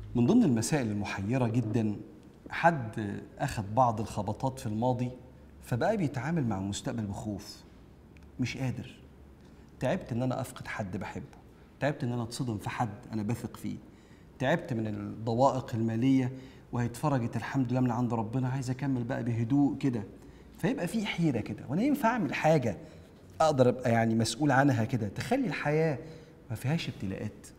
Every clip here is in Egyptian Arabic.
من ضمن المسائل المحيرة جدا حد أخذ بعض الخبطات في الماضي فبقى بيتعامل مع المستقبل بخوف مش قادر تعبت إن أنا أفقد حد بحبه تعبت إن أنا أتصدم في حد أنا بثق فيه تعبت من الضوائق المالية وهي اتفرجت الحمد لله من عند ربنا عايز أكمل بقى بهدوء كده فيبقى في حيرة كده وأنا ينفع أعمل حاجة أقدر أبقى يعني مسؤول عنها كده تخلي الحياة ما فيهاش ابتلاءات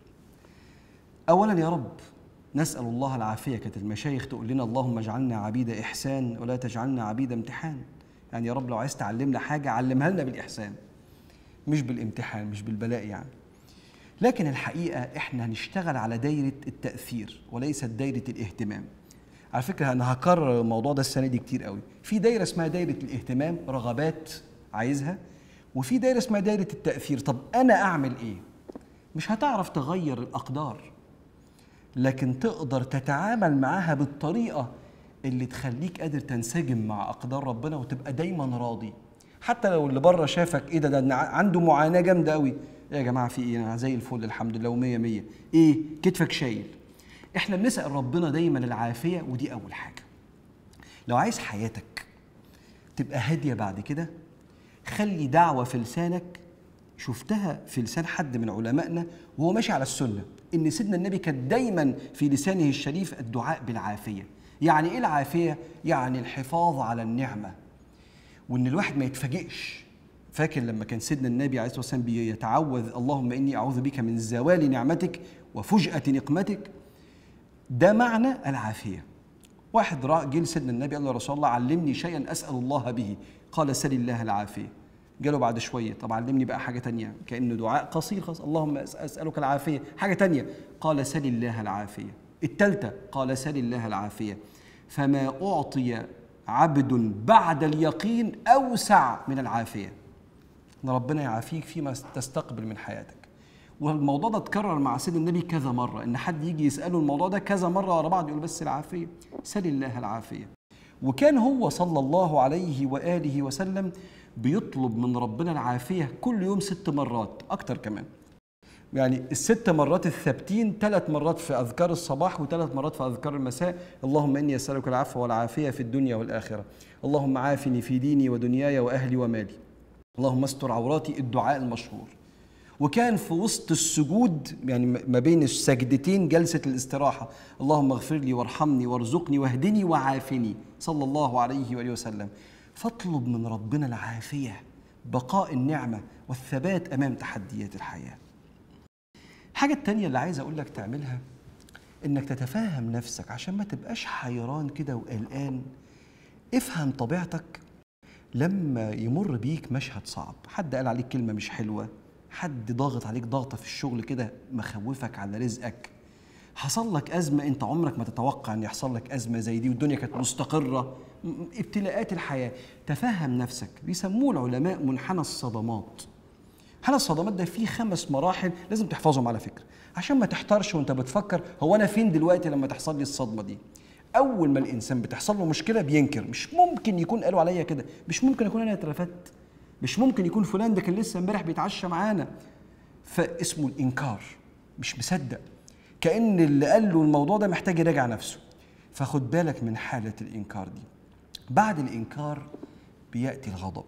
اولا يا رب نسال الله العافيه كانت المشايخ تقول لنا اللهم اجعلنا عبيد احسان ولا تجعلنا عبيد امتحان يعني يا رب لو عايز تعلمنا حاجه علمها لنا بالاحسان مش بالامتحان مش بالبلاء يعني لكن الحقيقه احنا هنشتغل على دايره التاثير وليست دايره الاهتمام على فكره انا هكرر الموضوع ده السنه دي كتير قوي في دايره اسمها دايره الاهتمام رغبات عايزها وفي دايره اسمها دايره التاثير طب انا اعمل ايه مش هتعرف تغير الاقدار لكن تقدر تتعامل معاها بالطريقه اللي تخليك قادر تنسجم مع اقدار ربنا وتبقى دايما راضي حتى لو اللي بره شافك ايه ده ده عنده معاناه جامده قوي ايه يا جماعه في ايه انا زي الفل الحمد لله ومية مية ايه كتفك شايل احنا بنسال ربنا دايما العافيه ودي اول حاجه لو عايز حياتك تبقى هاديه بعد كده خلي دعوه في لسانك شفتها في لسان حد من علمائنا وهو ماشي على السنه ان سيدنا النبي كان دايما في لسانه الشريف الدعاء بالعافيه يعني ايه العافيه يعني الحفاظ على النعمه وان الواحد ما يتفاجئش فاكر لما كان سيدنا النبي عليه الصلاه والسلام بيتعوذ اللهم اني اعوذ بك من زوال نعمتك وفجاه نقمتك ده معنى العافيه واحد راى جه لسيدنا النبي قال له يا رسول الله علمني شيئا اسال الله به قال سل الله العافيه جاله بعد شوية طب علمني بقى حاجة تانية كأنه دعاء قصير خلاص اللهم أسألك العافية حاجة تانية قال سل الله العافية التالتة قال سل الله العافية فما أعطي عبد بعد اليقين أوسع من العافية إن ربنا يعافيك فيما تستقبل من حياتك والموضوع ده اتكرر مع سيد النبي كذا مرة إن حد يجي يسأله الموضوع ده كذا مرة ورا بعض يقول بس العافية سل الله العافية وكان هو صلى الله عليه وآله وسلم بيطلب من ربنا العافية كل يوم ست مرات أكتر كمان يعني الست مرات الثابتين ثلاث مرات في أذكار الصباح وثلاث مرات في أذكار المساء اللهم إني أسألك العفو والعافية في الدنيا والآخرة اللهم عافني في ديني ودنياي وأهلي ومالي اللهم استر عوراتي الدعاء المشهور وكان في وسط السجود يعني ما بين السجدتين جلسة الاستراحة اللهم اغفر لي وارحمني وارزقني واهدني وعافني صلى الله عليه وآله وسلم فاطلب من ربنا العافية بقاء النعمة والثبات أمام تحديات الحياة الحاجة التانية اللي عايز أقول لك تعملها إنك تتفهم نفسك عشان ما تبقاش حيران كده وقلقان افهم طبيعتك لما يمر بيك مشهد صعب حد قال عليك كلمة مش حلوة حد ضاغط عليك ضغطة في الشغل كده مخوفك على رزقك حصل لك أزمة أنت عمرك ما تتوقع أن يحصل لك أزمة زي دي والدنيا كانت مستقرة ابتلاءات الحياة تفهم نفسك بيسموه العلماء منحنى الصدمات منحنى الصدمات ده فيه خمس مراحل لازم تحفظهم على فكرة عشان ما تحتارش وانت بتفكر هو أنا فين دلوقتي لما تحصل لي الصدمة دي أول ما الإنسان بتحصل له مشكلة بينكر مش ممكن يكون قالوا عليا كده مش ممكن يكون أنا اترفدت مش ممكن يكون فلان ده كان لسه امبارح بيتعشى معانا فاسمه الإنكار مش مصدق كأن اللي قال له الموضوع ده محتاج يراجع نفسه فخد بالك من حالة الإنكار دي بعد الإنكار بيأتي الغضب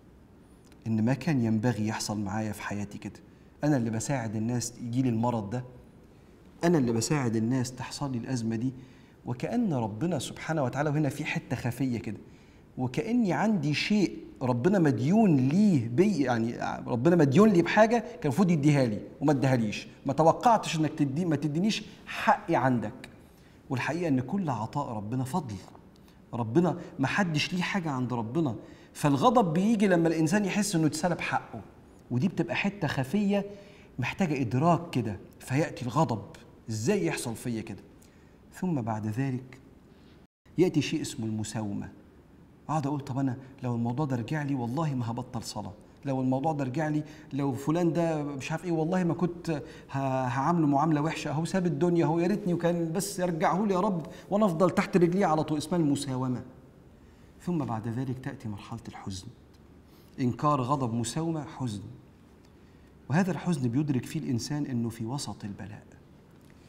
إن ما كان ينبغي يحصل معايا في حياتي كده أنا اللي بساعد الناس يجي لي المرض ده أنا اللي بساعد الناس تحصل لي الأزمة دي وكأن ربنا سبحانه وتعالى وهنا في حتة خفية كده وكأني عندي شيء ربنا مديون ليه بي يعني ربنا مديون لي بحاجة كان المفروض يديها لي وما اديهاليش ما توقعتش انك تدي ما تدينيش حقي عندك والحقيقة ان كل عطاء ربنا فضل ربنا ما حدش ليه حاجة عند ربنا فالغضب بيجي لما الإنسان يحس إنه اتسلب حقه ودي بتبقى حتة خفية محتاجة إدراك كده فيأتي الغضب إزاي يحصل فيا كده ثم بعد ذلك يأتي شيء اسمه المساومة أقعد أقول طب أنا لو الموضوع ده رجع لي والله ما هبطل صلاة لو الموضوع ده رجع لي لو فلان ده مش عارف ايه والله ما كنت هعامله معامله وحشه اهو ساب الدنيا اهو يا ريتني وكان بس يرجعه لي يا رب وانا افضل تحت رجليه على طول اسمها المساومه ثم بعد ذلك تاتي مرحله الحزن انكار غضب مساومه حزن وهذا الحزن بيدرك فيه الانسان انه في وسط البلاء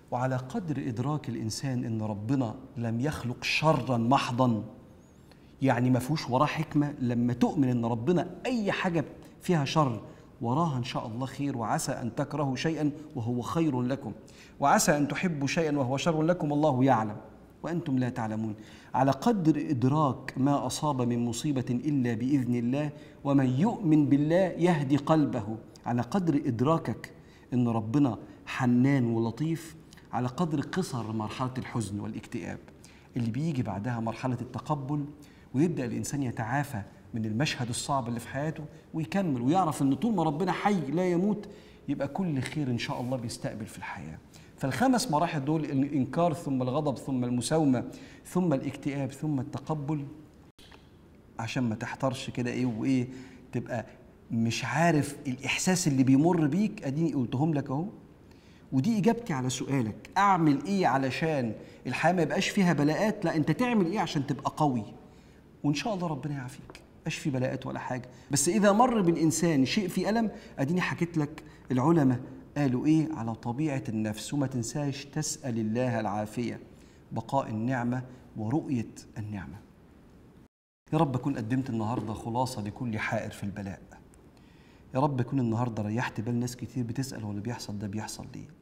وعلى قدر ادراك الانسان ان ربنا لم يخلق شرا محضا يعني ما فيهوش وراه حكمه لما تؤمن ان ربنا اي حاجه فيها شر وراها ان شاء الله خير وعسى ان تكرهوا شيئا وهو خير لكم وعسى ان تحبوا شيئا وهو شر لكم الله يعلم وانتم لا تعلمون على قدر ادراك ما اصاب من مصيبه الا باذن الله ومن يؤمن بالله يهدي قلبه على قدر ادراكك ان ربنا حنان ولطيف على قدر قصر مرحله الحزن والاكتئاب اللي بيجي بعدها مرحله التقبل ويبدا الانسان يتعافى من المشهد الصعب اللي في حياته ويكمل ويعرف ان طول ما ربنا حي لا يموت يبقى كل خير ان شاء الله بيستقبل في الحياه فالخمس مراحل دول الانكار ثم الغضب ثم المساومه ثم الاكتئاب ثم التقبل عشان ما تحترش كده ايه وايه تبقى مش عارف الاحساس اللي بيمر بيك اديني قلتهم لك اهو ودي اجابتي على سؤالك اعمل ايه علشان الحياه ما يبقاش فيها بلاءات لا انت تعمل ايه عشان تبقى قوي وان شاء الله ربنا يعافيك مش في بلاءات ولا حاجه بس اذا مر بالانسان شيء في الم اديني حكيت لك العلماء قالوا ايه على طبيعه النفس وما تنساش تسال الله العافيه بقاء النعمه ورؤيه النعمه يا رب اكون قدمت النهارده خلاصه لكل حائر في البلاء يا رب اكون النهارده ريحت بال ناس كتير بتسال هو اللي بيحصل ده بيحصل ليه